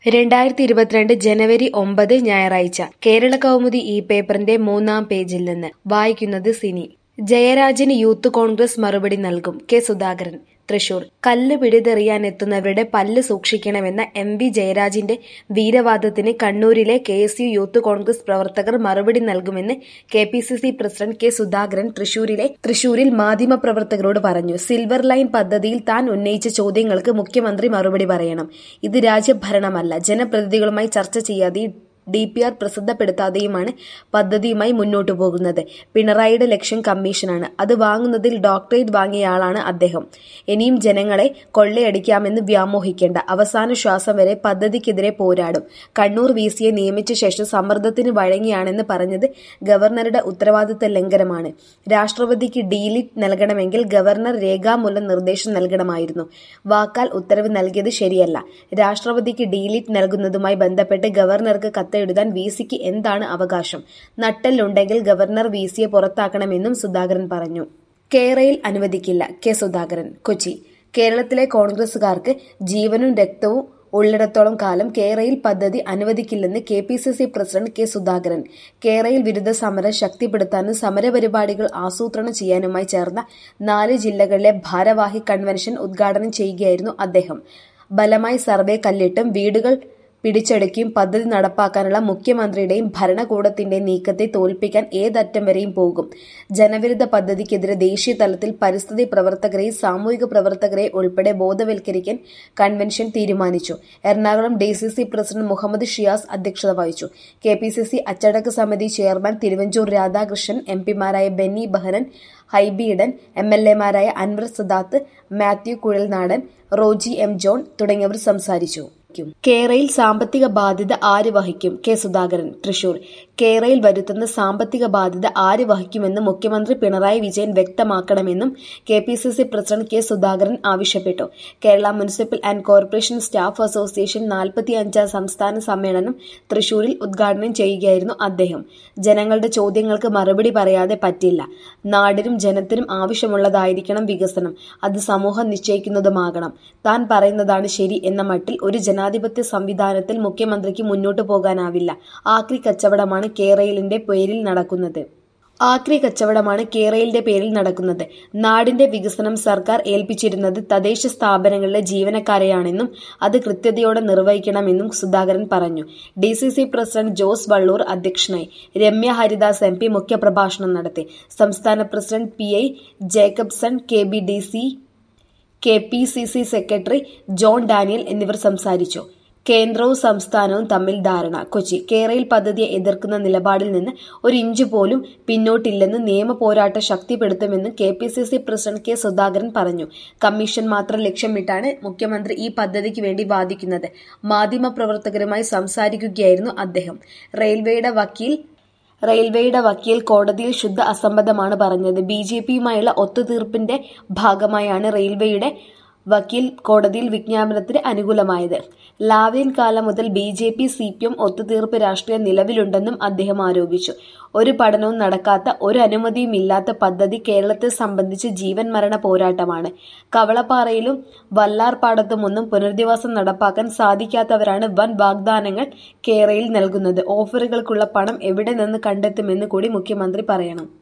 രണ്ടായിരത്തി ഇരുപത്തിരണ്ട് ജനുവരി ഒമ്പത് ഞായറാഴ്ച കേരള കൗമുദി ഈ പേപ്പറിന്റെ മൂന്നാം പേജിൽ നിന്ന് വായിക്കുന്നത് സിനി ജയരാജന് യൂത്ത് കോൺഗ്രസ് മറുപടി നൽകും കെ സുധാകരൻ തൃശൂർ കല്ല് പിടിതെറിയാനെത്തുന്നവരുടെ പല്ല് സൂക്ഷിക്കണമെന്ന എം വി ജയരാജിന്റെ വീരവാദത്തിന് കണ്ണൂരിലെ K S U youth Congress പ്രവർത്തകർ മറുപടി നൽകുമെന്ന് K P C C president K Sudhakaran തൃശൂരിലെ തൃശൂരിൽ മാധ്യമപ്രവർത്തകരോട് പറഞ്ഞു സിൽവർ ലൈൻ പദ്ധതിയിൽ താൻ ഉന്നയിച്ച ചോദ്യങ്ങൾക്ക് മുഖ്യമന്ത്രി മറുപടി പറയണം ഇത് രാജ്യഭരണമല്ല ജനപ്രതിനിധികളുമായി ചർച്ച ചെയ്യാതെ ഡി പി ആർ പ്രസിദ്ധപ്പെടുത്താതെയുമാണ് പദ്ധതിയുമായി മുന്നോട്ടു പോകുന്നത് പിണറായിയുടെ ലക്ഷ്യം കമ്മീഷനാണ് അത് വാങ്ങുന്നതിൽ ഡോക്ടറേറ്റ് വാങ്ങിയയാളാണ് അദ്ദേഹം ഇനിയും ജനങ്ങളെ കൊള്ളയടിക്കാമെന്ന് വ്യാമോഹിക്കേണ്ട അവസാന ശ്വാസം വരെ പദ്ധതിക്കെതിരെ പോരാടും കണ്ണൂർ വി സിയെ നിയമിച്ച ശേഷം സമ്മർദ്ദത്തിന് വഴങ്ങിയാണെന്ന് പറഞ്ഞത് ഗവർണറുടെ ഉത്തരവാദിത്ത ലംഘനമാണ് രാഷ്ട്രപതിക്ക് ഡീലിറ്റ് നൽകണമെങ്കിൽ ഗവർണർ രേഖാമൂലം നിർദ്ദേശം നൽകണമായിരുന്നു വാക്കാൽ ഉത്തരവ് നൽകിയത് ശരിയല്ല രാഷ്ട്രപതിക്ക് ഡീലിറ്റ് നൽകുന്നതുമായി ബന്ധപ്പെട്ട് ഗവർണർക്ക് കത്തെഴുതാൻ വി സിക്ക് എന്താണ് അവകാശം നട്ടെല്ലുണ്ടെങ്കിൽ ഗവർണർ വി സിയെ പുറത്താക്കണമെന്നും സുധാകരൻ പറഞ്ഞു കേരയിൽ അനുവദിക്കില്ല കെ സുധാകരൻ കൊച്ചി കേരളത്തിലെ കോൺഗ്രസുകാർക്ക് ജീവനും രക്തവും ഉള്ളിടത്തോളം കാലം കേരയിൽ പദ്ധതി അനുവദിക്കില്ലെന്ന് K P C C president K Sudhakaran K Rail വിരുദ്ധ സമരം ശക്തിപ്പെടുത്താനും സമരപരിപാടികൾ ആസൂത്രണം ചെയ്യാനുമായി ചേർന്ന നാല് ജില്ലകളിലെ ഭാരവാഹി കൺവെൻഷൻ ഉദ്ഘാടനം ചെയ്യുകയായിരുന്നു അദ്ദേഹം ബലമായി സർവേ കല്ലിട്ടും വീടുകൾ പിടിച്ചെടുക്കുകയും പദ്ധതി നടപ്പാക്കാനുള്ള മുഖ്യമന്ത്രിയുടെയും ഭരണകൂടത്തിന്റെയും നീക്കത്തെ തോൽപ്പിക്കാൻ ഏതറ്റം വരെയും പോകും ജനവിരുദ്ധ പദ്ധതിക്കെതിരെ ദേശീയ തലത്തിൽ പരിസ്ഥിതി പ്രവർത്തകരെയും സാമൂഹിക പ്രവർത്തകരെ ഉൾപ്പെടെ ബോധവൽക്കരിക്കാൻ കൺവെൻഷൻ തീരുമാനിച്ചു Ernakulam D C C president Muhammad Shiyas അധ്യക്ഷത വഹിച്ചു കെ പി സി സി അച്ചടക്ക സമിതി ചെയർമാൻ തിരുവഞ്ചൂർ രാധാകൃഷ്ണൻ എം പിമാരായ ബെന്നി ബഹനൻ ഹൈബി ഇഡൻ എം എൽ എമാരായ അൻവർ സദാത്ത് മാത്യു കുഴൽനാടൻ റോജി എം ജോൺ തുടങ്ങിയവർ സംസാരിച്ചു കേരയിൽ സാമ്പത്തിക ബാധ്യത ആര് വഹിക്കും കെ സുധാകരൻ തൃശൂർ കേരയിൽ വരുത്തുന്ന സാമ്പത്തിക ബാധ്യത ആര് വഹിക്കുമെന്ന് മുഖ്യമന്ത്രി പിണറായി വിജയൻ വ്യക്തമാക്കണമെന്നും K P C C president K Sudhakaran ആവശ്യപ്പെട്ടു Kerala municipal and corporation staff association നാൽപ്പത്തിയഞ്ചാം സംസ്ഥാന സമ്മേളനം തൃശൂരിൽ ഉദ്ഘാടനം ചെയ്യുകയായിരുന്നു അദ്ദേഹം ജനങ്ങളുടെ ചോദ്യങ്ങൾക്ക് മറുപടി പറയാതെ പറ്റില്ല നാടിനും ജനത്തിനും ആവശ്യമുള്ളതായിരിക്കണം വികസനം അത് സമൂഹം നിശ്ചയിക്കുന്നതുമാകണം താൻ പറയുന്നതാണ് ശരി എന്ന മട്ടിൽ ഒരു ജനാധിപത്യ സംവിധാനത്തിൽ മുഖ്യമന്ത്രിക്ക് മുന്നോട്ടു പോകാനാവില്ല ആക്രി കച്ചവടമാണ് കേരളിന്റെ പേരിൽ നടക്കുന്നത് ആക്രി കച്ചവടമാണ് കേരളിന്റെ പേരിൽ നടക്കുന്നത് നാടിന്റെ വികസനം സർക്കാർ ഏൽപ്പിച്ചിരുന്നത് തദ്ദേശ സ്ഥാപനങ്ങളിലെ ജീവനക്കാരെയാണെന്നും അത് കൃത്യതയോടെ നിർവഹിക്കണമെന്നും സുധാകരൻ പറഞ്ഞു D C C president Jose Vallur അധ്യക്ഷനായി രമ്യ ഹരിദാസ് എം പി മുഖ്യപ്രഭാഷണം നടത്തി സംസ്ഥാന president P I Jacobson K B D C K P C C secretary John Daniel എന്നിവർ സംസാരിച്ചു കേന്ദ്രവും സംസ്ഥാനവും തമ്മിൽ ധാരണ കൊച്ചി കേരയിൽ പദ്ധതിയെ എതിർക്കുന്ന നിലപാടിൽ നിന്ന് ഒരു ഇഞ്ച് പോലും പിന്നോട്ടില്ലെന്ന് നിയമ പോരാട്ടം ശക്തിപ്പെടുത്തുമെന്ന് K P C C president K Sudhakaran പറഞ്ഞു കമ്മീഷൻ മാത്രം ലക്ഷ്യമിട്ടാണ് മുഖ്യമന്ത്രി ഈ പദ്ധതിക്ക് വേണ്ടി വാദിക്കുന്നത് മാധ്യമപ്രവർത്തകരുമായി സംസാരിക്കുകയായിരുന്നു അദ്ദേഹം റെയിൽവേയുടെ വക്കീൽ റെയിൽവേയുടെ വക്കീൽ കോടതിയിൽ ശുദ്ധ അസംബന്ധമാണ് പറഞ്ഞത് ബി ജെ പിയുമായുള്ള ഒത്തുതീർപ്പിന്റെ ഭാഗമായാണ് റെയിൽവേയുടെ വക്കീൽ കോടതിയിൽ വിജ്ഞാപനത്തിന് അനുകൂലമായത് ലാവ്ലിൻ കാലം മുതൽ B J P C P M ഒത്തുതീർപ്പ് രാഷ്ട്രീയം നിലവിലുണ്ടെന്നും അദ്ദേഹം ആരോപിച്ചു ഒരു പഠനവും നടക്കാത്ത ഒരു അനുമതിയും ഇല്ലാത്ത പദ്ധതി കേരളത്തെ സംബന്ധിച്ച് ജീവൻ മരണ പോരാട്ടമാണ് കവളപ്പാറയിലും വല്ലാർപാടത്തുമൊന്നും പുനരധിവാസം നടപ്പാക്കാൻ സാധിക്കാത്തവരാണ് വൻ വാഗ്ദാനങ്ങൾ കേരയിൽ നൽകുന്നത് ഓഫറുകൾക്കുള്ള പണം എവിടെ നിന്ന് കണ്ടെത്തുമെന്ന് കൂടി മുഖ്യമന്ത്രി പറയണം